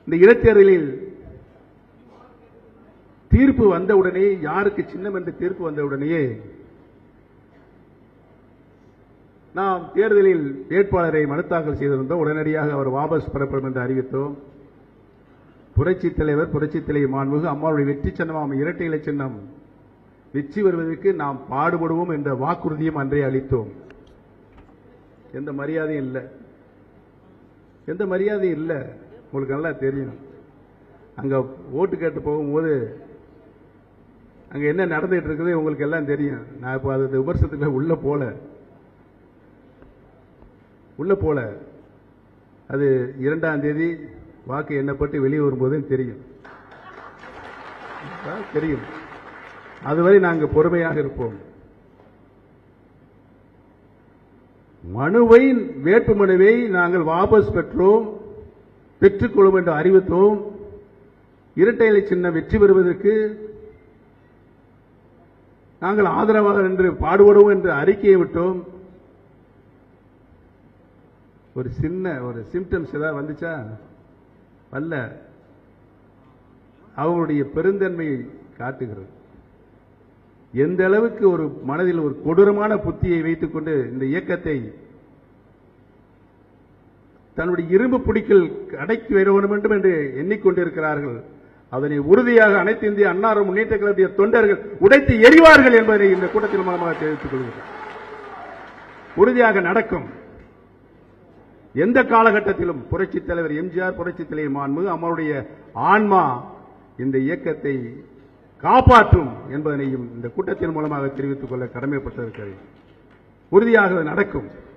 இந்த இடைத்தேர்தலில் தீர்ப்பு வந்தவுடனே யாருக்கு சின்னம் என்று தீர்ப்பு வந்தவுடனேயே நாம் தேர்தலில் வேட்பாளரை மனு தாக்கல் செய்திருந்தோம் உடனடியாக அவர் வாபஸ் பெறப்படும் என்று அறிவித்தோம் புரட்சி தலைவர் புரட்சி தலைவர் மாண்புமிகு அம்மாவுடைய வெற்றி சின்னமாம் இரட்டை இலை சின்னம் வெற்றி வருவதற்கு நாம் பாடுபடுவோம் என்ற வாக்குறுதியும் அன்றே அளித்தோம் எந்த மரியாதையும் இல்லை எந்த மரியாதையும் இல்லை உங்களுக்கு நல்லா தெரியும் அங்க ஓட்டு கேட்டு போகும்போது அங்க என்ன நடந்துட்டு இருக்குது உங்களுக்கு எல்லாம் தெரியும் நான் இப்போ அது விமர்சனத்துக்கு உள்ள போல உள்ள போல அது இரண்டாம் தேதி வாக்கு எண்ணப்பட்டு வெளியே வரும்போது தெரியும் ஆ, தெரியும் அதுவரை நாங்கள் பொறுமையாக இருப்போம் மனுவை வேட்பு மனுவை நாங்கள் வாபஸ் பெற்றோம் பெற்றுக்கொள்ளும் என்று அறிவித்தோம் இரட்டை இலை சின்னம் வெற்றி பெறுவதற்கு நாங்கள் ஆதரவாக என்று பாடுபடுவோம் என்று அறிக்கையை விட்டோம் ஒரு சின்ன ஒரு சிம்டம்ஸ் ஏதாவது வந்துச்சா வரல அவங்களுடைய பெருந்தன்மையை காட்டுகிறது எந்த அளவுக்கு ஒரு மனதில் ஒரு கொடூரமான புத்தியை வைத்துக்கொண்டு இந்த இயக்கத்தை தன்னுடைய இரும்பு பிடிக்கல் அடக்கி வர வேண்டும் என்று எண்ணிக்கொண்டிருக்கிறார்கள் அதனை உறுதியாக அனைத்து இந்திய அன்னார முன்னேற்ற கழகத்திய தொண்டர்கள் உடைத்து எறிவார்கள் என்பதை இந்த கூட்டத்தின் மூலமாக தெரிவித்துக் கொள்கிறேன் உறுதியாக நடக்கும் எந்த காலகட்டத்திலும் புரட்சித் தலைவர் எம்ஜிஆர் புரட்சித் தலைவர் மாண்பு அம்மாவுடைய ஆன்மா இந்த இயக்கத்தை காப்பாற்றும் என்பதனையும் இந்த கூட்டத்தின் மூலமாக தெரிவித்துக் கொள்ள கடமைப்பட்டிருக்கிறது உறுதியாக அது நடக்கும்